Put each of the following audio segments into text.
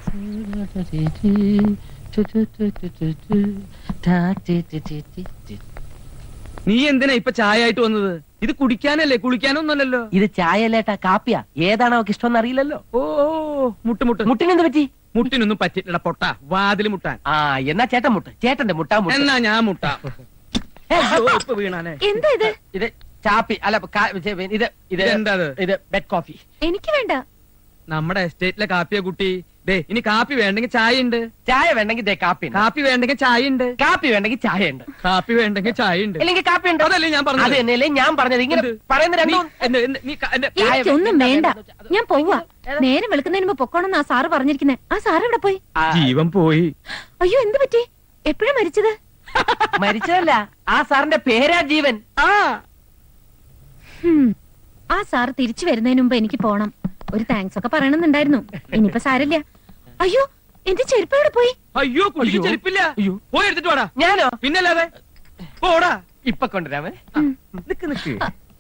നീ എന്തിനാ ഇപ്പൊ ചായ ആയിട്ട് വന്നത് ഇത് കുടിക്കാനല്ലേ കുളിക്കാനൊന്നുമല്ലല്ലോ ഇത് ചായല്ലേട്ടാ കാപ്പിയാ ഏതാണ് അവർക്ക് ഇഷ്ടം അറിയില്ലല്ലോ ഓ ഓ, മുട്ട് മുട്ട് മുട്ടിനെന്ത് പറ്റി മുട്ടിനൊന്നും പറ്റില്ലട പൊട്ട വാതില് മുട്ടാൻ ആ എന്നാ ചേട്ടൻ മുട്ട് ചേട്ടന്റെ മുട്ടാ മുട്ട് എന്നാ ഞാൻ മുട്ട ഇപ്പൊ വീണാലേ എന്താ ഇത് ഇത് ചാപ്പി അല്ല കാ- ഇത് ഇത് ഇത് ഇതെന്താ ഇത്? ഇത് ബെഡ് കോഫി എനിക്ക് വേണ്ട നമ്മുടെ എസ്റ്റേറ്റിലെ കാപ്പിയെ കുട്ടി ദേ ഇനി കാപ്പി വേണ്ടെങ്കിൽ ചായ ഉണ്ട് ചായ വേണ്ടെങ്കിൽ ദേ കാപ്പി ഉണ്ട്. കാപ്പി വേണ്ടെങ്കിൽ ചായ ഉണ്ട് കാപ്പി വേണ്ടെങ്കിൽ ചായ ഉണ്ട് കാപ്പി വേണ്ടെങ്കിൽ ചായ ഉണ്ട് അല്ലെങ്കിൽ കാപ്പി ഉണ്ട് അതല്ലേ ഞാൻ പറഞ്ഞത്. അത് തന്നെയല്ലേ ഞാൻ പറഞ്ഞത് ഇങ്ങനെ എന്ത്? പറയുന്ന നീ- രണ്ടും എന്ത്- എന്ത്- നീ ക- എന്റെ- എനിക്കൊന്നും വേണ്ട ഞാൻ പോവാ നേരം വെളുക്കുന്നതിന് മുമ്പ് പൊക്കോണെന്ന് ആ സാറ് പറഞ്ഞിരിക്കുന്നെ ആ സാറ് എവിടെ പോയി ആ, ജീവൻ പോയി അയ്യോ എന്ത് പറ്റി എപ്പോഴാ മരിച്ചത് മരിച്ചതല്ല ആ സാറിന്റെ പേരാ ജീവൻ ആ ഹും. ആ സാറ് തിരിച്ചു വരുന്നതിന് മുമ്പ് എനിക്ക് പോണം ഒരു താങ്ക്സ് ഒക്കെ പറയണമെന്നുണ്ടായിരുന്നു ഇനിയിപ്പോ സാരല്ല അയ്യോ എന്റെ ചെരുപ്പ് എവിടെ പോയി അയ്യോ കുടിക്ക് അയ്യോ. ചെരുപ്പില്ല അയ്യോ. പോയി എടുത്തിട്ട് വാടാ ഞാനോ പിന്നല്ലാതെ പോടാ ഇപ്പൊ കൊണ്ടുവരാമേ നിക്ക് നിക്ക്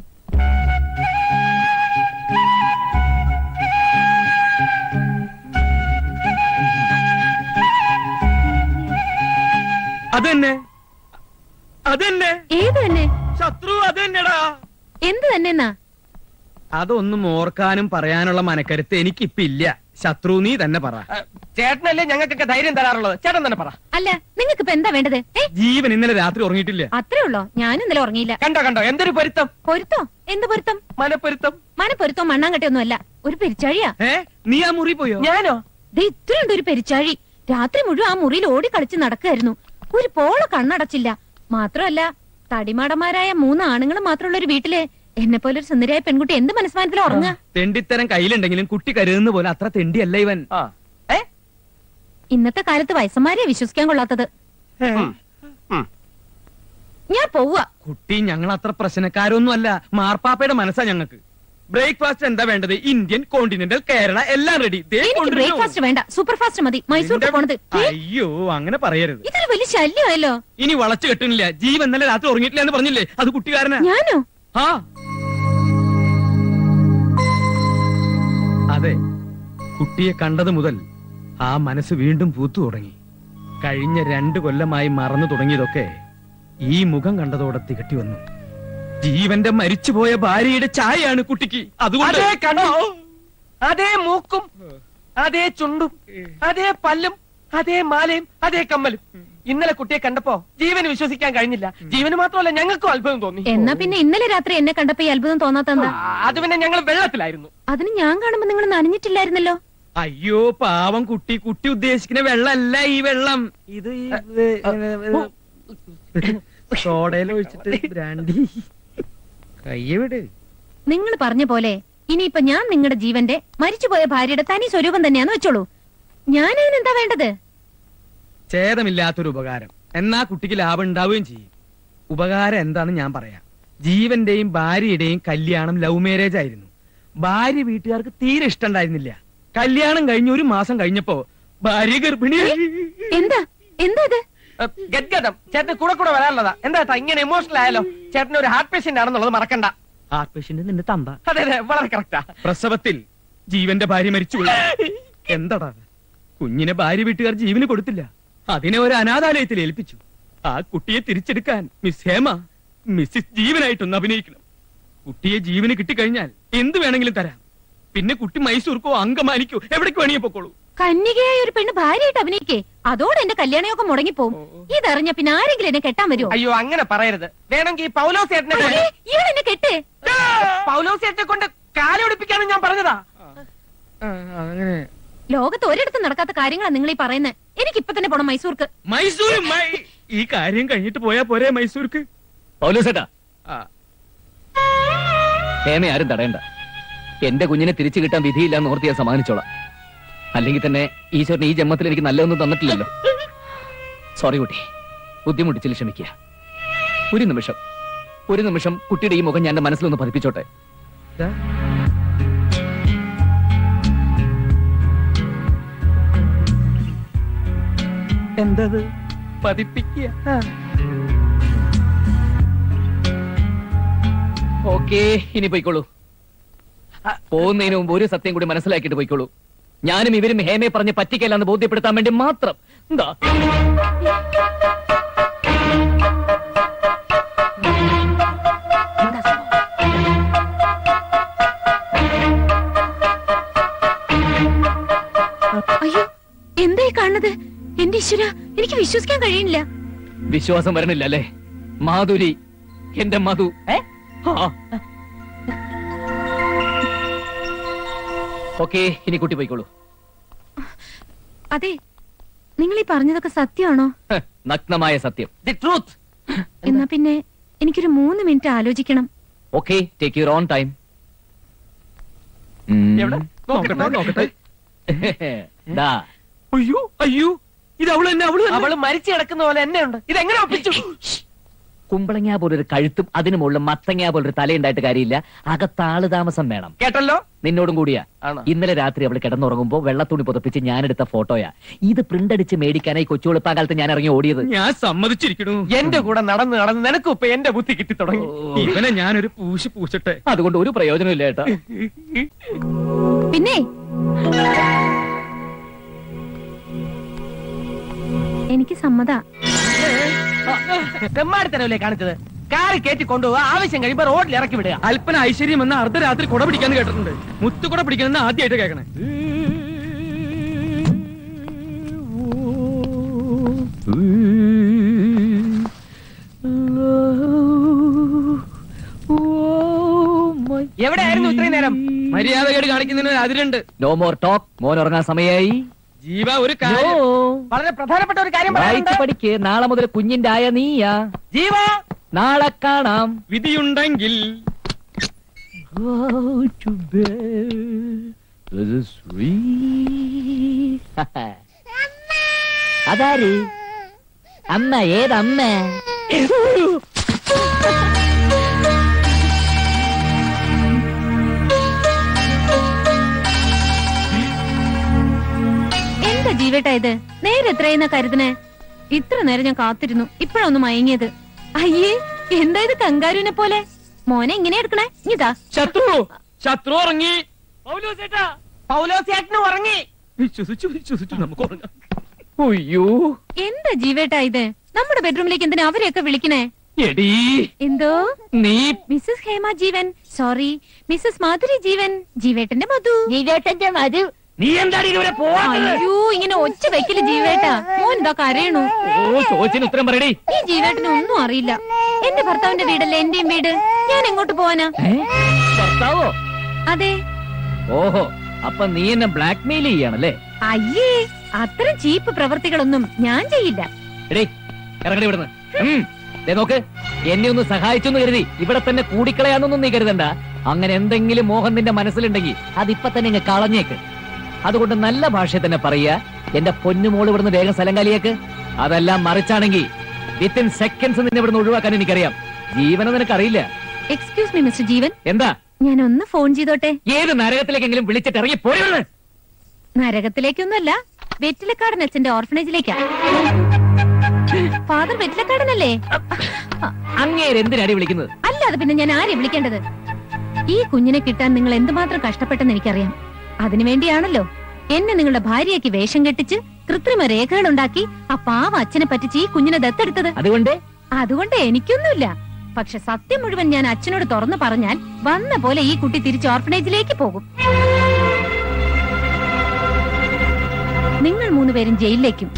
അതന്നെ അതന്നെ ഏത് തന്നെ ശത്രു അതന്നെടാ എന്ത് തന്നെ എന്നാ അതൊന്നും ഓർക്കാനും പറയാനുള്ള മനക്കരുത്ത് എനിക്കിപ്പില്ല ശത്രു നീ തന്നെ പറ ആ, ചേട്ടനല്ലേ ഞങ്ങൾക്കൊക്കെ ധൈര്യം തരാറുള്ളത് ചേട്ടൻ തന്നെ പറ അല്ല നിങ്ങൾക്ക് ഇപ്പൊ എന്താ വേണ്ടത് ഏ ജീവൻ ഇന്നലെ രാത്രി ഉറങ്ങിയിട്ടില്ല അത്രേ ഉള്ളോ ഞാനും ഇന്നലെ ഉറങ്ങിയില്ല കണ്ടോ കണ്ടോ എന്തൊരു പൊരുത്തം പൊരുത്തോ എന്ത് പൊരുത്തം മനപ്പൊരുത്തം മനപ്പൊരുത്തോ മണ്ണാങ്കട്ടയൊന്നും അല്ല ഒരു പെരിച്ചാഴിയാ ഏ നീ ആ മുറി പോയോ ഞാനോ ദേ ഇത്രയുണ്ട് ഒരു പെരിച്ചാഴി രാത്രി മുഴുവൻ ആ മുറിയിൽ ഓടി കളിച്ച് നടക്കായിരുന്നു ഒരു പോള കണ്ണടച്ചില്ല മാത്രമല്ല തടിമാടന്മാരായ മൂന്ന് ആണുങ്ങൾ മാത്രമുള്ള ഒരു വീട്ടില് എന്നെ പോലെ ഒരു സുന്ദരിയായ പെൺകുട്ടി എന്ത് മനസ്സുമാനത്തിലും ഉറങ്ങുക തെണ്ടിത്തരം കയ്യിലുണ്ടെങ്കിലും കുട്ടി കരുതുന്ന പോലെ അത്ര തെണ്ടിയല്ല ഇവൻ ആ ഏ ഇന്നത്തെ കാലത്ത് വയസ്സന്മാരെ വിശ്വസിക്കാൻ കൊള്ളാത്തത് ഉം. ഉം. ഞാൻ പോവുക കുട്ടി ഞങ്ങൾ അത്ര പ്രശ്നക്കാരൊന്നും അല്ല മാർപ്പാപ്പയുടെ മനസ്സാ ഞങ്ങൾക്ക് ബ്രേക്ക്ഫാസ്റ്റ് എന്താ വേണ്ടത് ഇന്ത്യൻ കോണ്ടിനെന്റൽ കേരള എല്ലാം റെഡി എനിക്ക് ബ്രേക്ക്ഫാസ്റ്റ് വേണ്ട സൂപ്പർ ഫാസ്റ്റ് മതി മൈസൂർക്ക് പോണത് ഏ, അയ്യോ അങ്ങനെ പറയരുത് ഇതൊരു വലിയ ശല്യമായല്ലോ ഇനി വളച്ചു കെട്ടുന്നില്ല ജീവൻ ഇന്നലെ രാത്രി ഉറങ്ങിയിട്ടില്ല എന്ന് പറഞ്ഞില്ലേ അത് കുട്ടിക്കാരനാ ഞാനോ ആ അതെ കുട്ടിയെ കണ്ടത് മുതൽ ആ മനസ്സ് വീണ്ടും പൂത്തു തുടങ്ങി കഴിഞ്ഞ രണ്ടു കൊല്ലമായി മറന്നു തുടങ്ങിയതൊക്കെ ഈ മുഖം കണ്ടതോടെ തികട്ടി വന്നു ജീവന്റെ മരിച്ചുപോയ ഭാര്യയുടെ ചായയാണ് കുട്ടിക്ക് അതുകൊണ്ട് അതേ കണ്ണും അതേ മൂക്കും അതേ ചുണ്ടും അതേ പല്ലും അതേ മാലയും അതേ കമ്മലും ഇന്നലെ കുട്ടിയെ കണ്ടപ്പോ ജീവന് വിശ്വസിക്കാൻ കഴിഞ്ഞില്ല ജീവന് മാത്രമല്ല ഞങ്ങൾക്കും അത്ഭുതം തോന്നി എന്നാ പിന്നെ ഇന്നലെ രാത്രി എന്നെ കണ്ടപ്പോ ഈ അത്ഭുതം തോന്നാത്ത എന്താ ആ, അത് പിന്നെ ഞങ്ങൾ വെള്ളത്തിലായിരുന്നു അതിന് ഞാൻ കാണുമ്പോ നിങ്ങൾ നനഞ്ഞിട്ടില്ലായിരുന്നല്ലോ അയ്യോ പാവം കുട്ടി കുട്ടി ഉദ്ദേശിക്കുന്ന വെള്ളമല്ല ഈ വെള്ളം ഇത് ഈ സോഡയിൽ ഒഴിച്ചിട്ട് ബ്രാൻഡി കയ്യെ വിട് നിങ്ങൾ പറഞ്ഞ പോലെ ഇനിയിപ്പൊ ഞാൻ നിങ്ങളുടെ ജീവന്റെ മരിച്ചുപോയ ഭാര്യയുടെ തനി സ്വരൂപം തന്നെയാന്ന് വെച്ചോളൂ ഞാൻ അതിനെന്താ വേണ്ടത് ഛേദമില്ലാത്തൊരു ഉപകാരം എന്നാ കുട്ടിക്ക് ലാഭം ഉണ്ടാവുകയും ചെയ്യും ഉപകാരം എന്താണെന്ന് ഞാൻ പറയാം ജീവന്റെയും ഭാര്യയുടെയും കല്യാണം ലവ് മാരേജ് ആയിരുന്നു ഭാര്യ വീട്ടുകാർക്ക് തീരെ ഇഷ്ടണ്ടായിരുന്നില്ല കല്യാണം കഴിഞ്ഞ് ഒരു മാസം കഴിഞ്ഞപ്പോ ഭാര്യ ഗർഭിണി എന്താ എന്താ ഇത് ഏ, ഗദ്ഗതം ചേട്ടന് കൂടെ കൂടെ വരാനുള്ളതാ എന്താ ഏട്ടാ ഇങ്ങനെ ഇമോഷണൽ ആയാലോ ചേട്ടൻ ഒരു ഹാർട്ട് പേഷ്യന്റ് ആണെന്നുള്ളത് മറക്കണ്ട ഹാർട്ട് പേഷ്യന്റ് നിന്റെ തന്ത അതെ അതെ വളരെ കറക്റ്റാ പ്രസവത്തിൽ ജീവന്റെ ഭാര്യ മരിച്ചുപോയി എന്താടാ കുഞ്ഞിനെ ഭാര്യ വീട്ടുകാർ ജീവന് കൊടുത്തില്ല അതിനെ ഒരു അനാഥാലയത്തിൽ ഏൽപ്പിച്ചു ആ കുട്ടിയെ തിരിച്ചെടുക്കാൻ മിസ് ഹേമ മിസ്സിസ് ജീവനായിട്ടൊന്ന് അഭിനയിക്കണം കുട്ടിയെ ജീവന് കിട്ടിക്കഴിഞ്ഞാൽ എന്ത് വേണമെങ്കിലും തരാം പിന്നെ കുട്ടി മൈസൂർക്കോ അങ്കമാനിക്കോ എവിടേക്ക് വേണമെങ്കിൽ പൊക്കോളൂ കന്യകയായ ഒരു പെണ്ണ് ഭാര്യയായിട്ട് അഭിനയിക്കേ അതോടെ എന്റെ കല്യാണമൊക്കെ മുടങ്ങിപ്പോവും ഇതറിഞ്ഞ പിന്നെ ആരെങ്കിലും എന്നെ കെട്ടാൻ വരുമോ അയ്യോ അങ്ങനെ പറയരുത് വേണമെങ്കിൽ ഈ പൗലോസ് ചേട്ടനെ കൊണ്ട് ഇയാൾ എന്നെ കെട്ടേ പൗലോസ് ചേട്ടനെ കൊണ്ട് കാലൊടിപ്പിക്കാന്ന് ഞാൻ പറഞ്ഞതാ അങ്ങനെ ലോകത്ത് ഒരിടത്തും നടക്കാത്ത കാര്യങ്ങളാണ് നിങ്ങൾ ഈ പറയുന്നത് എനിക്ക് ഇപ്പൊ തന്നെ പോണം മൈസൂർക്ക് മൈസൂർ മൈ- ഈ കാര്യം കഴിഞ്ഞിട്ട് പോയാ പോരെ മൈസൂർക്ക് പൗലോസേട്ടാ ആ, ഹേമ ആരും തടയണ്ട എന്റെ കുഞ്ഞിനെ തിരിച്ചു കിട്ടാൻ വിധിയില്ല എന്ന് ഓർത്ത് ഞാൻ സമാധാനിച്ചോളാം അല്ലെങ്കിൽ തന്നെ ഈശ്വരൻ ഈ ജന്മത്തിൽ എനിക്ക് നല്ലതൊന്നും തന്നിട്ടില്ലല്ലോ സോറി കുട്ടി ബുദ്ധിമുട്ടിച്ചിൽ ക്ഷമിക്കുക ഒരു നിമിഷം ഒരു നിമിഷം കുട്ടിയുടെ ഈ മുഖം ഞാൻ എന്റെ മനസ്സിലൊന്ന് പതിപ്പിച്ചോട്ടെ ദാ. എന്തത് പതിപ്പിക്കുക ഓക്കേ ഇനി പോയിക്കോളൂ പോകുന്നതിന് മുമ്പ് ഒരു സത്യം കൂടി മനസ്സിലാക്കിയിട്ട് പോയിക്കോളൂ ഞാനും ഇവരും ഹേമയെ പറഞ്ഞ് പറ്റിക്കല്ലെന്ന് ബോധ്യപ്പെടുത്താൻ വേണ്ടി മാത്രം എന്താ അയ്യോ എന്തായി കാണുന്നത് എന്റെ ഈശ്വര എനിക്ക് വിശ്വസിക്കാൻ കഴിയുന്നില്ല വിശ്വാസം വരണില്ല അല്ലേ മാധുരി എന്റെ മധു ഏ? ആ. ഓക്കേ ഇനി കുട്ടി പോയിക്കോളൂ അതെ നിങ്ങൾ ഈ പറഞ്ഞതൊക്കെ സത്യമാണോ ഹ്, നഗ്നമായ സത്യം ദി ട്രൂത്ത് എന്നാ പിന്നെ എനിക്കൊരു മൂന്ന് മിനിറ്റ് ആലോചിക്കണം okay take your own time എവിടെ നോക്കട്ടെ നോക്കട്ടെ ദാ അയ്യോ അയ്യോ ഇത് അവള് തന്നെ അവള് തന്നെ. അവള് മരിച്ചു കിടക്കുന്ന പോലെ എന്നെ ഉണ്ട് ഇതെങ്ങനെ ഒപ്പിച്ചു കുമ്പളങ്ങ പോലൊരു കഴുത്തും അതിനു മുകളിൽ മത്തങ്ങ പോലൊരു തലയുണ്ടായിട്ട് കാര്യമില്ല അകത്താള് താമസം വേണം കേട്ടല്ലോ നിന്നോടും കൂടിയാ ആണോ? ഇന്നലെ രാത്രി അവൾ കിടന്നുറങ്ങുമ്പോ വെള്ളത്തുണി പുതപ്പിച്ച് ഞാനെടുത്ത ഫോട്ടോയാ ഇത് പ്രിന്റ് അടിച്ച് മേടിക്കാനായി കൊച്ചു കാലത്ത് ഞാൻ ഇറങ്ങി ഓടിയത് ഞാൻ സമ്മതിച്ചിരിക്കണു എന്റെ കൂടെ നടന്ന് നടന്ന് നിനക്കും ഇപ്പൊ എന്റെ ബുദ്ധി കിട്ടി തുടങ്ങി ഇവനെ ഞാനൊരു പൂശി പൂശട്ടെ അതുകൊണ്ട് ഒരു പ്രയോജനമില്ല ഏട്ടാ പിന്നെ എനിക്ക് സമ്മത തെമ്മാടിത്തരവല്ലേ കാണിച്ചത് കാറി കയറ്റി കൊണ്ടുപോവുക ആവശ്യം കഴിയുമ്പോ റോഡിൽ ഇറക്കി വിടുക അല്പന ഐശ്വര്യം എന്ന അർദ്ധരാത്രി കുട പിടിക്കാന്ന് കേട്ടിട്ടുണ്ട് മുത്തു കുട പിടിക്കുന്ന ആദ്യമായിട്ട് കേൾക്കണേ എവിടെയായിരുന്നു ഇത്രയും നേരം മര്യാദകേട് കാണിക്കുന്നതിന് ഒരു അതിരുണ്ട് നോ മോർ ടോക്ക് മോൻ ഉറങ്ങാൻ സമയായി ജീവ ഒരു കാര്യം വളരെ പ്രധാനപ്പെട്ട ഒരു കാര്യം വായിച്ച് പറയാനുണ്ട് പഠിക്ക് നാളെ മുതൽ കുഞ്ഞിന്റെ ആയ നീയാ ജീവ നാളെ കാണാം വിധിയുണ്ടെങ്കിൽ അതാര് അമ്മ ഏതമ്മ എന്താ ജീവേട്ടാ ഇത് നേരെ എത്രയെന്ന കരുതനെ ഇത്ര നേരം ഞാൻ കാത്തിരുന്നു ഇപ്പഴൊന്ന് മയങ്ങിയത് അയ്യേ എന്താ ഇത് കങ്കാരുവിനെ പോലെ മോനെ ഇങ്ങനെ എടുക്കണേ ഇതാ ശത്രു ശത്രു ഉറങ്ങി പൗലോസിയാറ്റിന് ഉറങ്ങി വിശ്വസിച്ചു വിശ്വസിച്ചു നമുക്ക് ഉറങ്ങാം അയ്യോ എന്താ ജീവേട്ടാ ഇത് നമ്മുടെ ബെഡ്റൂമിലേക്ക് എന്തിനാ അവരെയൊക്കെ വിളിക്കണേ എടീ എന്തോ നീ Mrs Hema Jeevan sorry Mrs Madhuri Jeevan ജീവേട്ടന്റെ മധു ജീവേട്ടന്റെ മധു നീ എന്താണ് ഇതുവരെ പോവാ അയ്യോ ഇങ്ങനെ ഒച്ച വെക്കല് ജീവേട്ടാ മോൻ എന്താ കരയണു ഓ ചോദിച്ചതിന് ഉത്തരം പറയടി ഈ ജീവേട്ടന് ഒന്നും അറിയില്ല എന്റെ ഭർത്താവിന്റെ വീടല്ലേ എന്റെയും വീട് ഞാൻ എങ്ങോട്ട് പോവാനാ ഏ? ഭർത്താവോ അതെ ഓഹോ അപ്പൊ നീ എന്നെ ബ്ലാക്ക് മെയിൽ ചെയ്യാണല്ലേ അയ്യേ അത്തരം ചീപ്പ് പ്രവർത്തികളൊന്നും ഞാൻ ചെയ്യില്ല എടേ ഇറങ്ങടി ഇവിടുന്ന് ഉം. ദേ നോക്ക് എന്നെ ഒന്ന് സഹായിച്ചെന്ന് കരുതി ഇവിടെ തന്നെ കൂടിക്കളയാന്നൊന്നും നീ കരുതണ്ട അങ്ങനെ എന്തെങ്കിലും മോഹം നിന്റെ മനസ്സിലുണ്ടെങ്കിൽ അതിപ്പൊ തന്നെ ഇങ്ങ് കളഞ്ഞേക്ക് അതുകൊണ്ട് നല്ല ഭാഷയിൽ തന്നെ പറയുക എന്റെ പൊന്നുമോള് ഇവിടുന്ന് വേഗം സ്ഥലം കാലിയേക്ക് അതെല്ലാം മറിച്ചാണെങ്കിൽ വിത്തിൻ സെക്കൻഡ്സ് നിന്നെ ഇവിടുന്ന് ഒഴിവാക്കാൻ എനിക്കറിയാം ജീവനം നിനക്കറിയില്ല എക്സ്ക്യൂസ് മീ മിസ്റ്റർ ജീവൻ എന്താ ഞാൻ ഒന്ന് ഫോൺ ചെയ്തോട്ടെ ഏത് നരകത്തിലേക്കെങ്കിലും വിളിച്ചിട്ട് ഇറങ്ങി പോരുന്നത് നരകത്തിലേക്കൊന്നുമല്ല വെറ്റിലക്കാടൻ അച്ഛന്റെ ഓർഫനേജിലേക്കാ ഫാദർ വെറ്റിലക്കാടനല്ലേ അങ്ങേര് എന്തിനാടി വിളിക്കുന്നത് അല്ലാതെ പിന്നെ ഞാൻ ആരെ വിളിക്കേണ്ടത് ഈ കുഞ്ഞിനെ കിട്ടാൻ നിങ്ങൾ എന്തുമാത്രം കഷ്ടപ്പെട്ടെന്ന് എനിക്കറിയാം അതിനുവേണ്ടിയാണല്ലോ എന്നെ നിങ്ങളുടെ ഭാര്യയ്ക്ക് വേഷം കെട്ടിച്ച് കൃത്രിമ രേഖകൾ ഉണ്ടാക്കി ആ പാവ അച്ഛനെ പറ്റിച്ച് ഈ കുഞ്ഞിനെ ദത്തെടുത്തത് അതുകൊണ്ട് അതുകൊണ്ട് എനിക്കൊന്നുമില്ല പക്ഷെ സത്യം മുഴുവൻ ഞാൻ അച്ഛനോട് തുറന്നു പറഞ്ഞാൽ വന്ന പോലെ ഈ കുട്ടി തിരിച്ച് ഓർഫനേജിലേക്ക് പോകും നിങ്ങൾ മൂന്നുപേരും ജയിലിലേക്കും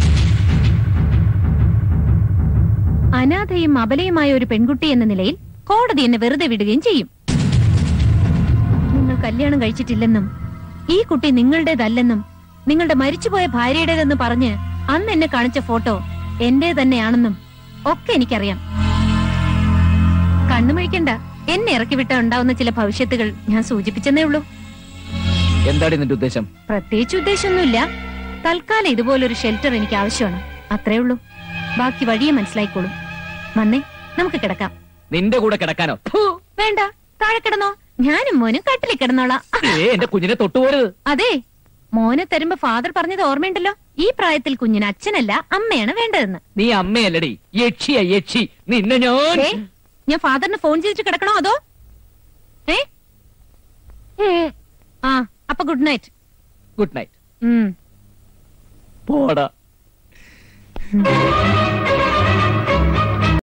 അനാഥയും അബലയുമായ ഒരു പെൺകുട്ടി എന്ന നിലയിൽ കോടതി എന്നെ വെറുതെ വിടുകയും ചെയ്യും നിങ്ങൾ കല്യാണം കഴിച്ചിട്ടില്ലെന്നും ഈ കുട്ടി നിങ്ങളുടേതല്ലെന്നും നിങ്ങളുടെ മരിച്ചുപോയ ഭാര്യയുടേതെന്ന് പറഞ്ഞ് അന്ന് എന്നെ കാണിച്ച ഫോട്ടോ എന്റെ തന്നെയാണെന്നും ഒക്കെ എനിക്കറിയാം കണ്ണുമഴിക്കണ്ട എന്നെ ഇറക്കി വിട്ട ഉണ്ടാവുന്ന ചില ഭവിഷ്യത്തുകൾ ഞാൻ സൂചിപ്പിച്ചെന്നേ ഉള്ളൂ എന്താണ് നിന്റെ ഉദ്ദേശം പ്രത്യേകിച്ച് ഉദ്ദേശമൊന്നുമില്ല തൽക്കാലം ഇതുപോലൊരു ഷെൽട്ടർ എനിക്ക് ആവശ്യമാണ് അത്രേ ഉള്ളൂ ബാക്കി വഴിയെ മനസ്സിലായിക്കോളും വന്നേ നമുക്ക് കിടക്കാം നിന്റെ കൂടെ കിടക്കാനോ ഫു, വേണ്ട താഴെ കിടന്നോ ഞാനും മോനും കട്ടിലിൽ കിടന്നോളാം ഏ എന്റെ കുഞ്ഞിനെ തൊട്ടുപോരുത് അതെ മോനെ തരുമ്പോ ഫാദർ പറഞ്ഞത് ഓർമ്മയുണ്ടല്ലോ ഈ പ്രായത്തിൽ കുഞ്ഞിന് അച്ഛനല്ല അമ്മയാണ് വേണ്ടതെന്ന് നീ അമ്മയല്ലടി യക്ഷിയ യക്ഷി നിന്നെ ഞാൻ ഏ, ഞാൻ ഫാദറിന് ഫോൺ ചെയ്തിട്ട് കിടക്കണോ അതോ ഏ ഉം. ആ അപ്പൊ ഗുഡ് നൈറ്റ് ഗുഡ് നൈറ്റ് ഉം പോടാ